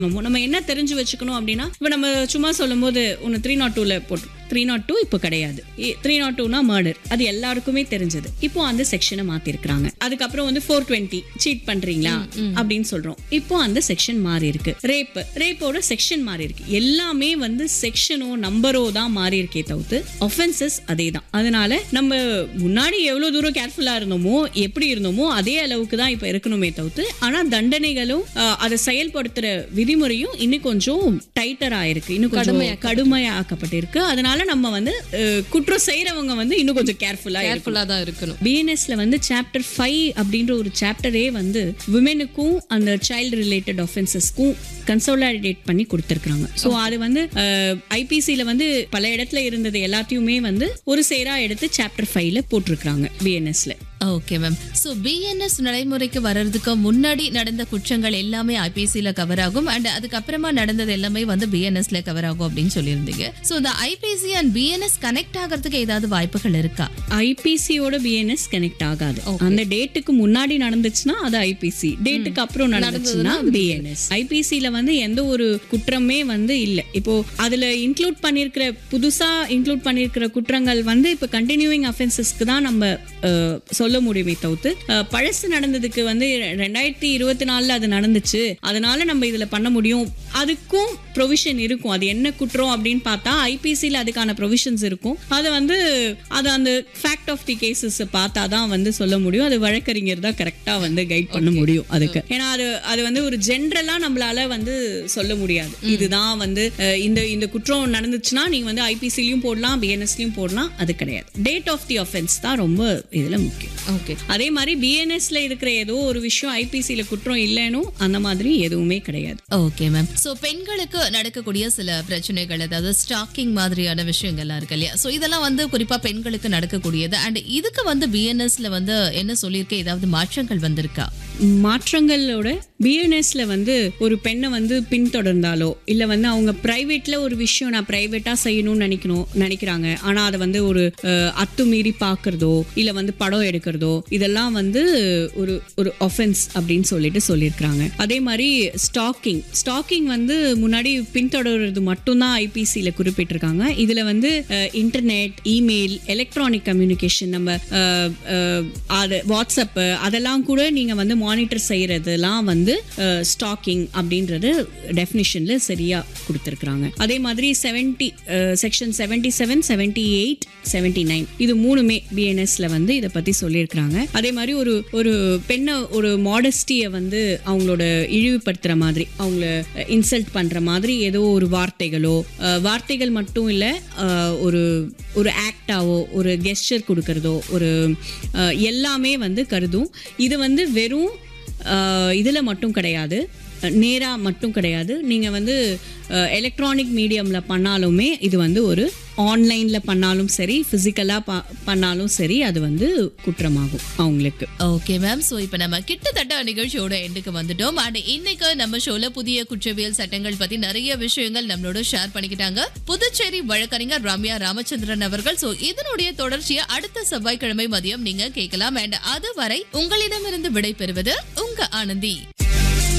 நம்ம நம்ம என்ன தெரிஞ்சு வச்சுக்கணும் அப்படின்னா இப்போ நம்ம சும்மா சொல்லும்போது ஒன்று த்ரீ நாட் டூவில் போட்டு த்ரீ நாட் டூ இப்போ கிடையாது த்ரீ நாட் டூனா மர்டர் அது எல்லாருக்குமே தெரிஞ்சது இப்போ அந்த செக்ஷனை மாத்திருக்கிறாங்க அதுக்கப்புறம் வந்து ஃபோர் டுவெண்ட்டி சீட் பண்றீங்களா அப்படின்னு சொல்றோம் இப்போ அந்த செக்ஷன் மாறி இருக்கு ரேப் ரேப்போட செக்ஷன் மாறி இருக்கு எல்லாமே வந்து செக்ஷனோ நம்பரோ தான் மாறி இருக்கே தவிர்த்து ஒஃபென்சஸ் அதே தான் அதனால நம்ம முன்னாடி எவ்வளவு தூரம் கேர்ஃபுல்லா இருந்தோமோ எப்படி இருந்தோமோ அதே அளவுக்கு தான் இப்போ இருக்கணுமே தவிர்த்து ஆனா தண்டனைகளும் அஹ், அதை செயல்படுத்துற விதிமுறையும் இன்னும் கொஞ்சம் டைட்டர் ஆயிருக்கு இன்னும் கொஞ்சம் கடுமையாக்கப்பட்டிருக்கு அதனால நம்ம வந்து அஹ், குற்றம் செய்யறவங்க வந்து இன்னும் கொஞ்சம் கேர்ஃபுல்லா கேர்ஃபுல்லா தான் இருக்கணும் பிஎன்எஸ்ல வந்து சாப்டர் ஃபைவ் அப்படின்ற ஒரு சாப்டரே வந்து விமெனுக்கும் அந்த சைல்டு ரிலேட்டட் ஒஃபென்சஸ்க்கும் கன்சோலிடேட் பண்ணி கொடுத்துருக்காங்க ஸோ அது வந்து ஐபிசியில் வந்து பல இடத்துல இருந்தது எல்லாத்தையுமே வந்து ஒரு சேரா எடுத்து சாப்டர் ஃபைவ்ல போட்டிருக்காங்க பிஎன்எஸ்ல ஓகே மேம் ஸோ பிஎன்எஸ் நடைமுறைக்கு வர்றதுக்கு முன்னாடி நடந்த குற்றங்கள் எல்லாமே ஐபிசியில் கவர் ஆகும் அண்ட் அதுக்கப்புறமா நடந்தது எல்லாமே வந்து பிஎன்எஸ்ல கவர் ஆகும் அப்படின்னு சொல்லியிருந்தீங்க ஸோ இந்த ஐபிசி அண்ட் பிஎன்எஸ் கனெக்ட் ஆகிறதுக்கு ஏதாவது வாய்ப்புகள் இருக்கா ஐபிசியோட பிஎன்எஸ் கனெக்ட் ஆகாது அந்த டேட்டுக்கு முன்னாடி நடந்துச்சுன்னா அது ஐபிசி டேட்டுக்கு அப்புறம் நடந்துச்சுன்னா பிஎன்எஸ் ஐபிசில வந்து எந்த ஒரு குற்றமே வந்து இல்ல இப்போ அதுல இன்க்ளூட் பண்ணிருக்கிற புதுசா இன்க்ளூட் பண்ணிருக்கிற குற்றங்கள் வந்து இப்போ கண்டினியூவிங் அஃபென்சஸ்க்கு தான் நம்ம அஹ், சொல்ல முடியுமே தவிர்த்து அஹ், பழசு நடந்ததுக்கு வந்து ரெண்டாயிரத்தி இருபத்தி நாலுல அது நடந்துச்சு அதனால நம்ம இதுல பண்ண முடியும் அதுக்கும் ப்ரொவிஷன் இருக்கும் அது என்ன குற்றம் அப்படின்னு பார்த்தா ஐபிசியில் அதுக்கான ப்ரொவிஷன்ஸ் இருக்கும் அது வந்து அது அந்த ஃபேக்ட் ஆஃப் தி கேசஸ் பார்த்தா தான் வந்து சொல்ல முடியும் அது வழக்கறிஞர் தான் கரெக்டாக வந்து கைட் பண்ண முடியும் அதுக்கு ஏன்னா அது அது வந்து ஒரு ஜென்ரலா நம்மளால வந்து சொல்ல முடியாது இதுதான் வந்து அஹ், இந்த இந்த குற்றம் நடந்துச்சுன்னா நீங்க வந்து ஐபிசிலையும் போடலாம் பிஎன்எஸ்லயும் போடலாம் அது கிடையாது டேட் ஆஃப் தி ஒஃபென்ஸ் தான் ரொம்ப இதுல முக்கியம் ஓகே அதே மாதிரி பிஎன்எஸ்ல இருக்கிற ஏதோ ஒரு விஷயம் ஐபிசியில் குற்றம் இல்லைனும் அந்த மாதிரி எதுவுமே கிடையாது ஓகே மேம் ஸோ பெண்களுக்கு நடக்கக்கூடிய சில பிரச்சனைகள் அதாவது ஸ்டாக்கிங் மாதிரியான விஷயங்கள்லாம் இருக்கு இல்லையா ஸோ இதெல்லாம் வந்து குறிப்பா பெண்களுக்கு நடக்கக்கூடியது அண்ட் இதுக்கு வந்து பிஎன்எஸ்ல வந்து என்ன சொல்லியிருக்கேன் ஏதாவது மாற்றங்கள் வந்திருக்கா மாற்றங்களோட பிஎன்எஸ்ல வந்து ஒரு பெண்ணை வந்து பின்தொடர்ந்தாலோ இல்ல வந்து அவங்க பிரைவேட்ல ஒரு விஷயம் நான் பிரைவேட்டா செய்யணும்னு நினைக்கணும் நினைக்கிறாங்க ஆனா அதை வந்து ஒரு அஹ், அத்துமீறி பார்க்கறதோ இல்ல வந்து படம் எடுக்கிறதோ இதெல்லாம் வந்து ஒரு ஒரு ஒஃபென்ஸ் அப்படின்னு சொல்லிட்டு சொல்லியிருக்கிறாங்க அதே மாதிரி ஸ்டாக்கிங் ஸ்டாக்கிங் வந்து முன்னாடி பின்தொடர்றது மட்டும்தான் ஐபிசியில் குறிப்பிட்டிருக்காங்க இதுல வந்து இன்டர்நெட் இமெயில் எலக்ட்ரானிக் கம்யூனிகேஷன் நம்ம அஹ், அஹ், அது வாட்ஸ்அப் அதெல்லாம் கூட நீங்க வந்து மானிட்டர் செய்யறதெல்லாம் வந்து ஸ்டாக்கிங் அப்படின்றது டெஃபினிஷன்ல சரியா கொடுத்துருக்குறாங்க அதே மாதிரி seventy section seventy seven seventy eight seventy nine இது மூணுமே பிஎன்எஸ்ல வந்து இதை பத்தி சொல்லியிருக்கிறாங்க அதே மாதிரி ஒரு ஒரு பெண்ணை ஒரு மாடஸ்டியை வந்து அவங்களோட இழிவுபடுத்துற மாதிரி அவங்கள இன்சல்ட் பண்ற மாதிரி ஏதோ ஒரு வார்த்தைகளோ அஹ், வார்த்தைகள் மட்டும் இல்ல அஹ், ஒரு ஒரு ஆக்டாவோ ஒரு கெஸ்டர் கொடுக்கறதோ ஒரு அஹ், எல்லாமே வந்து கருதும் இது வந்து வெறும் அஹ், இதுல மட்டும் கிடையாது நேரா மட்டும் கிடையாது நீங்க வந்து எலக்ட்ரானிக் மீடியம்ல பண்ணாலுமே இது வந்து ஒரு ஆன்லைன்ல பண்ணாலும் சரி பிசிக்கலா பண்ணாலும் சரி அது வந்து குற்றமாகும் அவங்களுக்கு ஓகே மேம் சோ இப்போ நம்ம கிட்டத்தட்ட நிகழ்ச்சியோட எண்டுக்கு வந்துட்டோம் அண்ட் இன்னைக்கு நம்ம ஷோல புதிய குற்றவியல் சட்டங்கள் பத்தி நிறைய விஷயங்கள் நம்மளோட ஷேர் பண்ணிக்கிட்டாங்க புதுச்சேரி வழக்கறிஞர் ரம்யா ராமச்சந்திரன் அவர்கள் சோ இதனுடைய தொடர்ச்சியை அடுத்த செவ்வாய்க்கிழமை மதியம் நீங்க கேட்கலாம் அண்ட் அதுவரை உங்களிடமிருந்து விடை பெறுவது உங்க ஆனந்தி